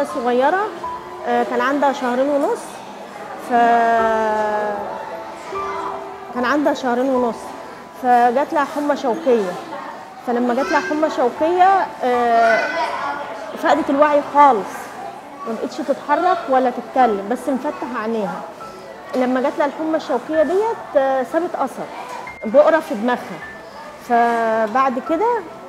وهي صغيره آه، كان عندها شهرين ونص ف كان عندها شهرين ونص فجات لها حمى شوكيه فلما جات لها حمى شوكيه آه، فقدت الوعي خالص ما بقتش تتحرك ولا تتكلم بس مفتح عينيها لما جات لها الحمى الشوكيه ديت آه، سابت اثر بؤره في دماغها فبعد كده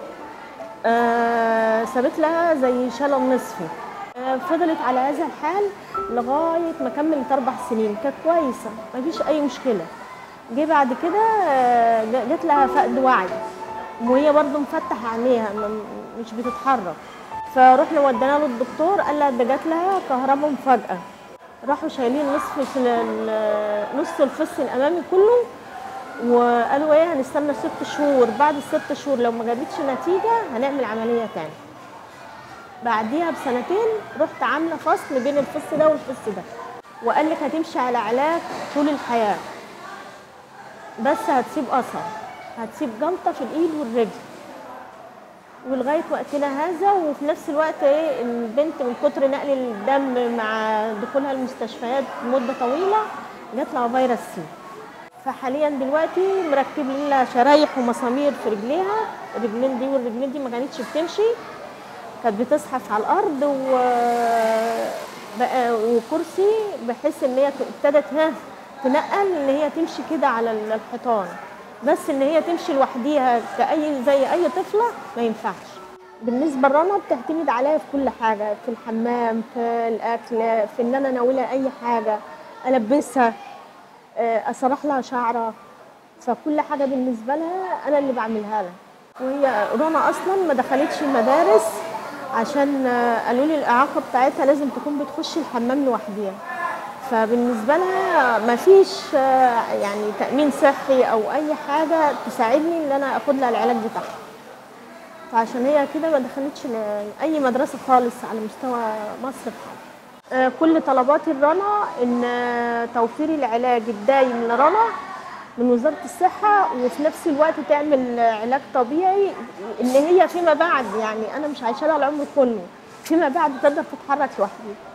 آه، سابت لها زي شلل نصفي آه، فضلت على هذا الحال لغايه ما كملت اربع سنين كانت كويسه مفيش اي مشكله جه بعد كده آه، جا- جات لها فقد وعي وهي برضه مفتحه عينيها م- مش بتتحرك فرحنا ودينا له الدكتور قال لها ده جات لها كهرباء مفاجاه راحوا شايلين نصف ال- نص الفص الامامي كله وقالوا ايه هنستنى ست شهور بعد الست شهور لو ما جابتش نتيجه هنعمل عمليه تاني بعديها بسنتين رحت عامله فصل بين الفص ده والفص ده وقال لك هتمشي على علاج طول الحياه بس هتسيب اثر هتسيب جلطه في الايد والرجل ولغايه وقتنا هذا وفي نفس الوقت ايه البنت من كتر نقل الدم مع دخولها المستشفيات مده طويله جات لها فيروس سي فحاليا دلوقتي مركبين لها شرايح ومسامير في رجليها الرجلين دي والرجلين دي ما كانتش بتمشي كانت بتزحف على الارض و بقى وكرسي بحيث ان هي ابتدت ها تنقل ان هي تمشي كده على ال- الحيطان بس ان هي تمشي لوحديها كأي زي اي طفله ما ينفعش بالنسبه لرنا بتعتمد عليا في كل حاجه في الحمام في الاكل في ان انا اناولها اي حاجه البسها آه، اسرح لها شعرها فكل حاجه بالنسبه لها انا اللي بعملها لها وهي رنا اصلا ما دخلتش المدارس عشان آه، قالوا لي الاعاقه بتاعتها لازم تكون بتخش الحمام لوحديها فبالنسبه لها ما فيش آه، يعني تامين صحي او اي حاجه تساعدني ان انا اخد لها العلاج بتاعها فعشان هي كده ما دخلتش ل- اي مدرسه خالص على مستوى مصر بحالها آه، كل طلباتي لرنا ان آه، توفير العلاج الدايم لرنا من وزاره الصحه وفي نفس الوقت تعمل آه، علاج طبيعي ان هي فيما بعد يعني انا مش عايشه لها العمر كله فيما بعد تقدر تتحرك لوحدها